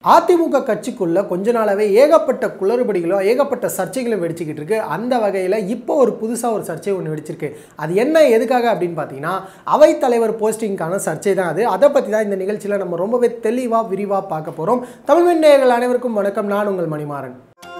அதிமுக கட்சிக்குள்ள கொஞ்ச நாளாவே ஏகப்பட்ட குளறுபடிகளோ ஏகப்பட்ட சர்ச்சைகளும் வெடிச்சுக்கிட்டு இருக்கு அந்த வகையில் இப்போ ஒரு புதுசாக ஒரு சர்ச்சை ஒன்று வெடிச்சிருக்கு அது என்ன எதுக்காக அப்படின்னு பார்த்தீங்கன்னா அவைத்தலைவர் போஸ்டிங்கான சர்ச்சை தான் அது அதை பற்றி தான் இந்த நிகழ்ச்சியில் நம்ம ரொம்பவே தெளிவாக விரிவாக பார்க்க போகிறோம் தமிழ் நேயர்கள் அனைவருக்கும் வணக்கம் நான் உங்கள் மணிமாறன்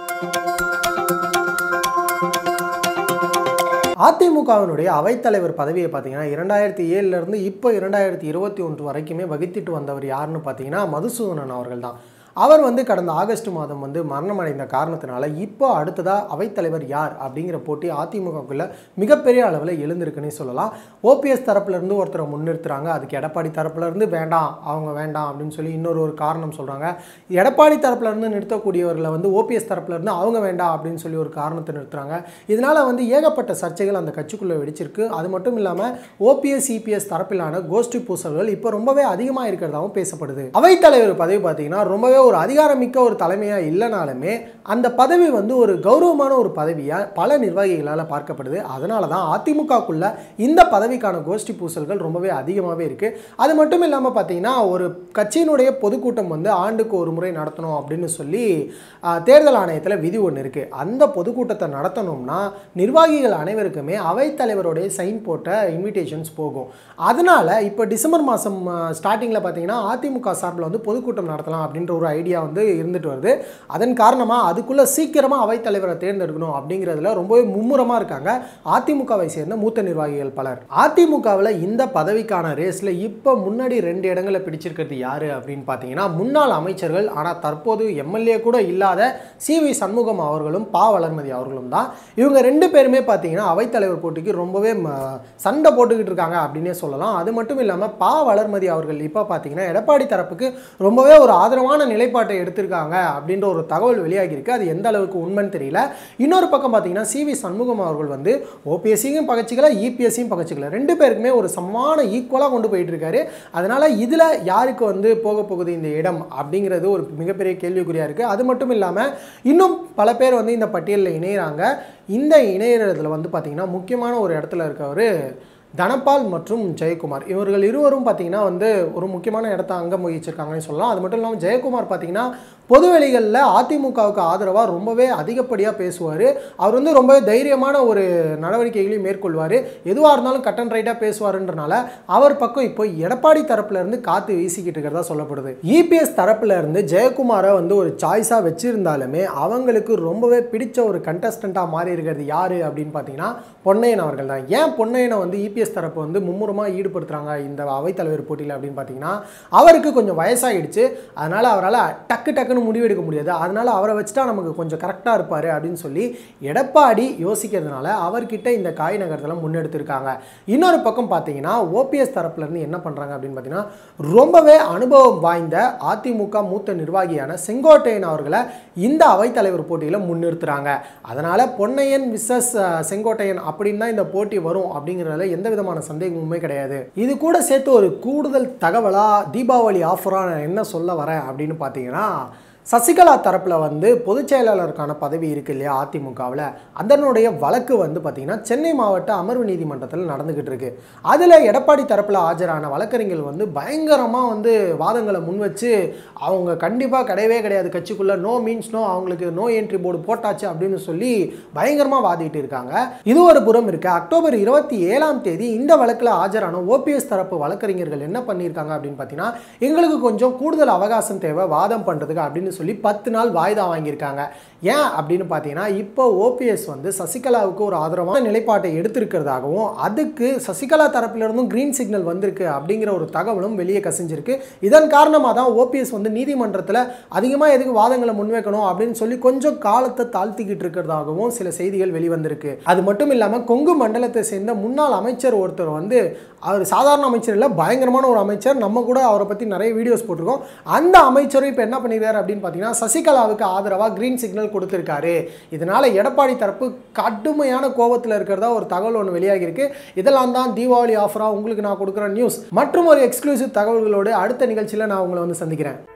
அதிமுகவினுடைய அவைத்தலைவர் பதவியை பார்த்தீங்கன்னா இரண்டாயிரத்தி ஏழுலேருந்து இப்போ இரண்டாயிரத்தி இருபத்தி ஒன்று வரைக்குமே வகித்துட்டு வந்தவர் யாருன்னு பார்த்தீங்கன்னா மதுசூதனன் அவர்கள் தான் அவர் வந்து கடந்த ஆகஸ்ட் மாதம் வந்து மரணமடைந்த காரணத்தினால இப்போ அடுத்ததாக அவைத்தலைவர் யார் அப்படிங்கிற போட்டி அதிமுகக்குள்ள மிகப்பெரிய அளவில் எழுந்திருக்குன்னே சொல்லலாம் ஓபிஎஸ் தரப்புலேருந்து ஒருத்தரை முன்னிறுத்துறாங்க அதுக்கு எடப்பாடி தரப்புலேருந்து வேண்டாம் அவங்க வேண்டாம் அப்படின்னு சொல்லி இன்னொரு ஒரு காரணம் சொல்கிறாங்க எடப்பாடி தரப்புலேருந்து நிறுத்தக்கூடியவர்களை வந்து ஓபிஎஸ் தரப்புலேருந்து அவங்க வேண்டாம் அப்படின்னு சொல்லி ஒரு காரணத்தை நிறுத்துறாங்க இதனால் வந்து ஏகப்பட்ட சர்ச்சைகள் அந்த கட்சிக்குள்ளே வெடிச்சிருக்கு அது மட்டும் இல்லாமல் ஓபிஎஸ் சிபிஎஸ் தரப்பிலான கோஷ்டி பூசல்கள் இப்போ ரொம்பவே அதிகமாக இருக்கிறதாகவும் பேசப்படுது அவைத்தலைவர் பதவி பார்த்தீங்கன்னா ரொம்பவே ஒரு அதிகாரமிக்க ஒரு தலைமையாக இல்லைனாலுமே அந்த பதவி வந்து ஒரு கௌரவமான ஒரு பதவியாக பல நிர்வாகிகளால் பார்க்கப்படுது அதனால தான் அதிமுகக்குள்ள இந்த பதவிக்கான கோஷ்டி பூசல்கள் ரொம்பவே அதிகமாகவே இருக்குது அது மட்டும் இல்லாமல் பார்த்தீங்கன்னா ஒரு கட்சியினுடைய பொதுக்கூட்டம் வந்து ஆண்டுக்கு ஒரு முறை நடத்தணும் அப்படின்னு சொல்லி ஆ, தேர்தல் ஆணையத்தில் விதி ஒன்று இருக்குது அந்த பொதுக்கூட்டத்தை நடத்தணும்னா நிர்வாகிகள் அனைவருக்குமே அவைத்தலைவருடைய சைன் போட்ட இன்விடேஷன்ஸ் போகும் அதனால் இப்போ டிசம்பர் மாதம் ஸ்டார்டிங்கில் பார்த்தீங்கன்னா அதிமுக சார்பில் வந்து பொதுக்கூட்டம் நடத்தலாம் அப்படின்ற ஒரு ஐடியா வந்து இருந்துட்டு வருது அதன் காரணமாக அதுக்குள்ளே சீக்கிரமாக அவைத்தலைவரை தேர்ந்தெடுக்கணும் அப்படிங்கிறதுல ரொம்பவே மும்முரமாக இருக்காங்க அதிமுகவை சேர்ந்த மூத்த நிர்வாகிகள் பலர் அதிமுகவில் இந்த பதவிக்கான ரேஸில் இப்போ முன்னாடி ரெண்டு இடங்களை பிடிச்சிருக்கிறது யார் அப்படின்னு பார்த்தீங்கன்னா முன்னாள் அமைச்சர்கள் ஆனால் தற்போது எம்எல்ஏ கூட இல்லாத சி வி சண்முகம் அவர்களும் பா வளர்மதி அவர்களும் தான் இவங்க ரெண்டு பேருமே பார்த்தீங்கன்னா அவைத்தலைவர் போட்டிக்கு ரொம்பவே ம, சண்டை போட்டுக்கிட்டு இருக்காங்க அப்படின்னே சொல்லலாம் அது மட்டும் இல்லாமல் பா வளர்மதி அவர்கள் இப்போ பார்த்தீங்கன்னா எடப்பாடி தரப்புக்கு ரொம்பவே ஒரு ஆதரவான நிலைப்பாட்டை எடுத்திருக்காங்க அப்படின்ற ஒரு தகவல் வெளியாகியிருக்கு அது எந்த அளவுக்கு உண்மைன்னு தெரியல இன்னொரு பக்கம் பார்த்தீங்கன்னா சி வி சண்முகம் அவர்கள் வந்து ஓபிஎஸ்சியும் பகச்சிக்கல இபிஎஸ்சியும் பகச்சிக்கல ரெண்டு பேருக்குமே ஒரு சமமான ஈக்குவலாக கொண்டு போயிட்டு இருக்காரு அதனால இதில் யாருக்கு வந்து போக போகுது இந்த இடம் அப்படிங்கிறது ஒரு மிகப்பெரிய கேள்விக்குறியாக இருக்குது அது மட்டும் இல்லாமல் இன்னும் பல பேர் வந்து இந்த பட்டியலில் இணையிறாங்க இந்த இணையறதுல வந்து பார்த்திங்கன்னா முக்கியமான ஒரு இடத்துல இருக்கவர் தனபால் மற்றும் ஜெயக்குமார் இவர்கள் இருவரும் பார்த்தீங்கன்னா வந்து ஒரு முக்கியமான இடத்த அங்கம் வகிச்சிருக்காங்கன்னு சொல்லலாம் அது மட்டும் இல்லாமல் ஜெயக்குமார் பார்த்தீங்கன்னா பொதுவெளிகளில் அதிமுகவுக்கு ஆதரவாக ரொம்பவே அதிகப்படியாக பேசுவார் அவர் வந்து ரொம்பவே தைரியமான ஒரு நடவடிக்கைகளையும் மேற்கொள்வார் எதுவாக இருந்தாலும் கட் அண்ட் ரைட்டாக பேசுவாருன்றனால அவர் பக்கம் இப்போ எடப்பாடி தரப்புல இருந்து காற்று வீசிக்கிட்டு இருக்கிறதா சொல்லப்படுது இபிஎஸ் தரப்புல இருந்து ஜெயக்குமாரை வந்து ஒரு சாய்ஸாக வச்சிருந்தாலுமே அவங்களுக்கு ரொம்பவே பிடிச்ச ஒரு கண்டஸ்டண்ட்டாக மாறி இருக்கிறது யார் அப்படின்னு பார்த்தீங்கன்னா பொன்னையன் அவர்கள் தான் ஏன் பொன்னையனை வந்து இபிஎஸ் தரப்பு வந்து மும்முரமாக ஈடுபடுத்துகிறாங்க இந்த அவைத்தலைவர் போட்டியில் அப்படின்னு பார்த்தீங்கன்னா அவருக்கு கொஞ்சம் வயசாகிடுச்சு அதனால் அவரால் டக்கு டக்குன்னு முடிவெடுக்க முடியாது அதனால் அவரை வச்சுட்டா நமக்கு கொஞ்சம் கரெக்டாக இருப்பார் அப்படின்னு சொல்லி எடப்பாடி யோசிக்கிறதுனால அவர்கிட்ட இந்த காய் நகரத்தில் முன்னெடுத்திருக்காங்க இன்னொரு பக்கம் பார்த்தீங்கன்னா ஓபிஎஸ் தரப்புலேருந்து என்ன பண்ணுறாங்க அப்படின்னு பார்த்தீங்கன்னா ரொம்பவே அனுபவம் வாய்ந்த அதிமுக மூத்த நிர்வாகியான செங்கோட்டையன் அவர்களை இந்த அவைத்தலைவர் போட்டியில் முன்னிறுத்துறாங்க அதனால் பொன்னையன் விசஸ் செங்கோட்டையன் அப்படின்னு தான் இந்த போட்டி வரும் அப்படிங்கிறதுல எந்த விதமான சந்தேகமுமே கிடையாது இது கூட சேர்த்து ஒரு கூடுதல் தகவலாக தீபாவளி ஆஃபராக நான் என்ன சொல்ல வரேன் அப்படின்னு பார்த்தீங்கன்னா சசிகலா தரப்பில் வந்து பொதுச் செயலாளருக்கான பதவி இருக்கு இல்லையா அதிமுகவில் அதனுடைய வழக்கு வந்து பார்த்திங்கன்னா சென்னை மாவட்ட அமர்வு நீதிமன்றத்தில் நடந்துக்கிட்டு இருக்கு அதில் எடப்பாடி தரப்பில் ஆஜரான வழக்கறிஞர்கள் வந்து பயங்கரமாக வந்து வாதங்களை முன் வச்சு அவங்க கண்டிப்பாக கிடையவே கிடையாது கட்சிக்குள்ளே நோ மீன்ஸ் நோ அவங்களுக்கு நோ என்ட்ரி போர்டு போட்டாச்சு அப்படின்னு சொல்லி பயங்கரமாக வாதிட்டு இருக்காங்க இது ஒரு புறம் இருக்கு அக்டோபர் இருபத்தி ஏழாம் தேதி இந்த வழக்கில் ஆஜரான ஓபிஎஸ் தரப்பு வழக்கறிஞர்கள் என்ன பண்ணியிருக்காங்க அப்படின்னு பார்த்தீங்கன்னா எங்களுக்கு கொஞ்சம் கூடுதல் அவகாசம் தேவை வாதம் பண்ணுறதுக்கு அப்படின்னு சொல்லி பத்து நாள் வாய்தா வாங்கியிருக்காங்க ஏன் அப்படின்னு பார்த்தீங்கன்னா இப்போ ஓபிஎஸ் வந்து சசிகலாவுக்கு ஒரு ஆதரவான நிலைப்பாட்டை எடுத்திருக்கிறதாகவும் அதுக்கு சசிகலா தரப்பிலிருந்தும் கிரீன் சிக்னல் வந்திருக்கு அப்படிங்கிற ஒரு தகவலும் வெளியே கசிஞ்சிருக்கு இதன் காரணமாக தான் ஓபிஎஸ் வந்து நீதிமன்றத்தில் அதிகமாக எதுக்கு வாதங்களை முன்வைக்கணும் அப்படின்னு சொல்லி கொஞ்சம் காலத்தை தாழ்த்திக்கிட்டு இருக்கிறதாகவும் சில செய்திகள் வெளிவந்திருக்கு அது மட்டும் இல்லாமல் கொங்கு மண்டலத்தை சேர்ந்த முன்னாள் அமைச்சர் ஒருத்தர் வந்து அவர் சாதாரண அமைச்சர் இல்லை பயங்கரமான ஒரு அமைச்சர் நம்ம கூட அவரை பற்றி நிறைய வீடியோஸ் போட்டிருக்கோம் அந்த அமைச்சரும் இப்போ என்ன பண்ணியிருக்காரு அப்படின்னு பார்த்தீங்கன்னா சசிகலாவுக்கு ஆதரவாக கிரீன் சிக்னல் கொடுத்துருக்காரு இதனால் எடப்பாடி தரப்பு கடுமையான கோபத்தில் இருக்கிறதா ஒரு தகவல் ஒன்று வெளியாகியிருக்கு இதெல்லாம் தான் தீபாவளி ஆஃபராக உங்களுக்கு நான் கொடுக்குற நியூஸ் மற்றும் ஒரு எக்ஸ்க்ளூசிவ் தகவல்களோடு அடுத்த நிகழ்ச்சியில் நான் உங்களை வந்து சந்திக்கிறேன்